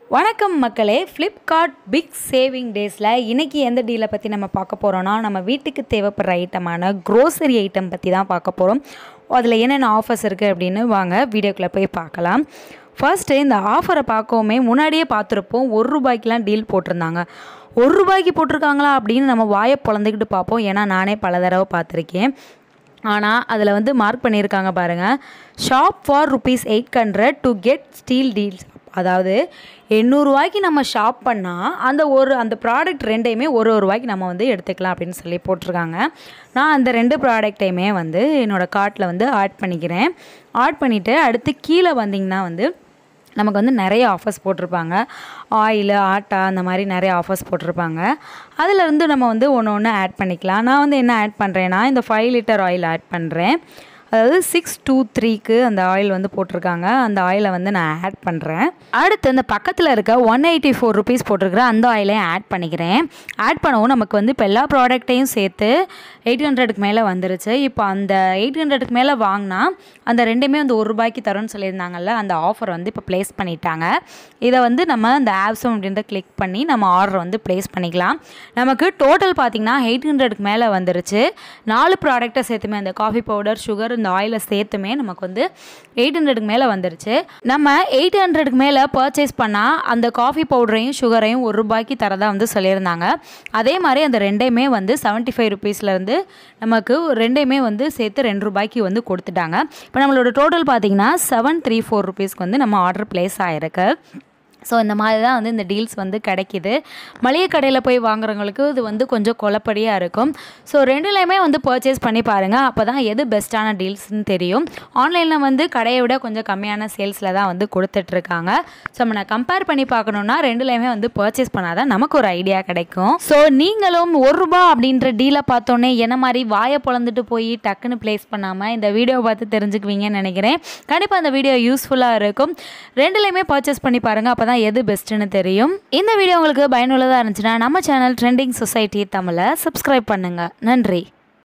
வணக்கம் மக்களே Flipkart big saving டேஸில் இன்றைக்கி எந்த டீலை பற்றி நம்ம பார்க்க போகிறோன்னா நம்ம வீட்டுக்கு தேவைப்படுற ஐட்டமான க்ரோசரி ஐட்டம் பற்றி தான் பார்க்க போகிறோம் அதில் என்னென்ன ஆஃபர்ஸ் இருக்குது அப்படின்னு வாங்க வீடியோக்குள்ளே போய் பார்க்கலாம் ஃபர்ஸ்ட்டு இந்த ஆஃபரை பார்க்கவுமே முன்னாடியே பார்த்துருப்போம் ஒரு ரூபாய்க்கெலாம் டீல் போட்டிருந்தாங்க ஒரு ரூபாய்க்கு போட்டிருக்காங்களா அப்படின்னு நம்ம வாயை பொழந்துக்கிட்டு பார்ப்போம் ஏன்னா நானே பல தடவை பார்த்துருக்கேன் ஆனால் அதில் வந்து மார்க் பண்ணியிருக்காங்க பாருங்கள் shop for rupees eight hundred to get steal deals அதாவது எண்ணூறுரூவாய்க்கு நம்ம ஷாப் பண்ணால் அந்த ஒரு அந்த ப்ராடக்ட் ரெண்டையுமே ஒரு ஒரு ரூபாய்க்கு நம்ம வந்து எடுத்துக்கலாம் அப்படின்னு சொல்லி போட்டிருக்காங்க நான் அந்த ரெண்டு ப்ராடக்டையுமே வந்து என்னோடய கார்ட்டில் வந்து ஆட் பண்ணிக்கிறேன் ஆட் பண்ணிவிட்டு அடுத்து கீழே வந்திங்கன்னா வந்து நமக்கு வந்து நிறைய ஆஃபர்ஸ் போட்டிருப்பாங்க ஆயில் ஆட்டா அந்த மாதிரி நிறைய ஆஃபர்ஸ் போட்டிருப்பாங்க அதிலேருந்து நம்ம வந்து ஒன்று ஒன்று ஆட் பண்ணிக்கலாம் நான் வந்து என்ன ஆட் பண்ணுறேன்னா இந்த ஃபைவ் லிட்டர் ஆயில் ஆட் பண்ணுறேன் அதாவது சிக்ஸ் டூ த்ரீக்கு அந்த ஆயில் வந்து போட்டிருக்காங்க அந்த ஆயிலை வந்து நான் ஆட் பண்ணுறேன் அடுத்து இந்த பக்கத்தில் இருக்க ஒன் எயிட்டி ஃபோர் ருபீஸ் போட்டிருக்கிற அந்த ஆயிலையும் ஆட் பண்ணிக்கிறேன் ஆட் பண்ணவும் நமக்கு வந்து இப்போ எல்லா ப்ராடக்ட்டையும் சேர்த்து எயிட் ஹண்ட்ரடுக்கு மேலே வந்துருச்சு இப்போ அந்த எயிட் ஹண்ட்ரடுக்கு மேலே வாங்கினா அந்த ரெண்டுமே வந்து ஒரு ரூபாய்க்கு தரும்னு சொல்லியிருந்தாங்கல்ல அந்த ஆஃபர் வந்து இப்போ ப்ளேஸ் பண்ணிட்டாங்க இதை வந்து நம்ம இந்த ஆப்ஸும் அப்படின்றத கிளிக் பண்ணி நம்ம ஆர்டர் வந்து ப்ளேஸ் பண்ணிக்கலாம் நமக்கு டோட்டல் பார்த்திங்கன்னா எயிட் ஹண்ட்ரடுக்கு மேலே வந்துருச்சு நாலு ப்ராடக்ட்டை சேர்த்துமே அந்த காஃபி பவுடர் சுகர் இந்த ஆயிலை சேர்த்துமே நமக்கு வந்து எயிட் ஹண்ட்ரடுக்கு மேலே வந்துருச்சு நம்ம எயிட் ஹண்ட்ரடுக்கு மேலே பர்ச்சேஸ் பண்ணால் அந்த காஃபி பவுடரையும் சுகரையும் ஒரு ரூபாய்க்கு தரதா வந்து சொல்லியிருந்தாங்க அதே மாதிரி அந்த ரெண்டையுமே வந்து செவன்ட்டி ஃபைவ் ருபீஸ்லேருந்து நமக்கு ரெண்டையுமே வந்து சேர்த்து ரெண்டு ரூபாய்க்கு வந்து கொடுத்துட்டாங்க இப்போ நம்மளோட டோட்டல் பார்த்தீங்கன்னா செவன் த்ரீ ஃபோர் ருபீஸ்க்கு வந்து நம்ம ஆர்டர் ப்ளேஸ் ஆகிருக்கு ஸோ இந்த மாதிரி தான் வந்து இந்த டீல்ஸ் வந்து கிடைக்கிது மளிகை கடையில் போய் வாங்குறவங்களுக்கு இது வந்து கொஞ்சம் குழப்படியாக இருக்கும் ஸோ ரெண்டுலேயுமே வந்து பர்ச்சேஸ் பண்ணி பாருங்கள் அப்போ தான் எது பெஸ்ட்டான டீல்ஸ்னு தெரியும் ஆன்லைனில் வந்து கடையை விட கொஞ்சம் கம்மியான சேல்ஸில் தான் வந்து கொடுத்துட்ருக்காங்க ஸோ நம்ம நான் கம்பேர் பண்ணி பார்க்கணுன்னா ரெண்டுலேயுமே வந்து பர்ச்சேஸ் பண்ணால் தான் நமக்கு ஒரு ஐடியா கிடைக்கும் ஸோ நீங்களும் ஒரு ரூபா அப்படின்ற டீலை பார்த்தோன்னே என்ன மாதிரி வாயை பொழந்துட்டு போய் டக்குன்னு ப்ளேஸ் பண்ணாமல் இந்த வீடியோ பார்த்து தெரிஞ்சுக்குவீங்கன்னு நினைக்கிறேன் கண்டிப்பாக அந்த வீடியோ யூஸ்ஃபுல்லாக இருக்கும் ரெண்டுலேயுமே பர்ச்சேஸ் பண்ணி பாருங்கள் அப்போ தான் எது பெஸ்ட்டுன்னு தெரியும் இந்த வீடியோ உங்களுக்கு பயனுள்ளதாக இருந்துச்சுன்னா நம்ம சேனல் ட்ரெண்டிங் சொசைட்டி தமிழை சப்ஸ்கிரைப் பண்ணுங்கள் நன்றி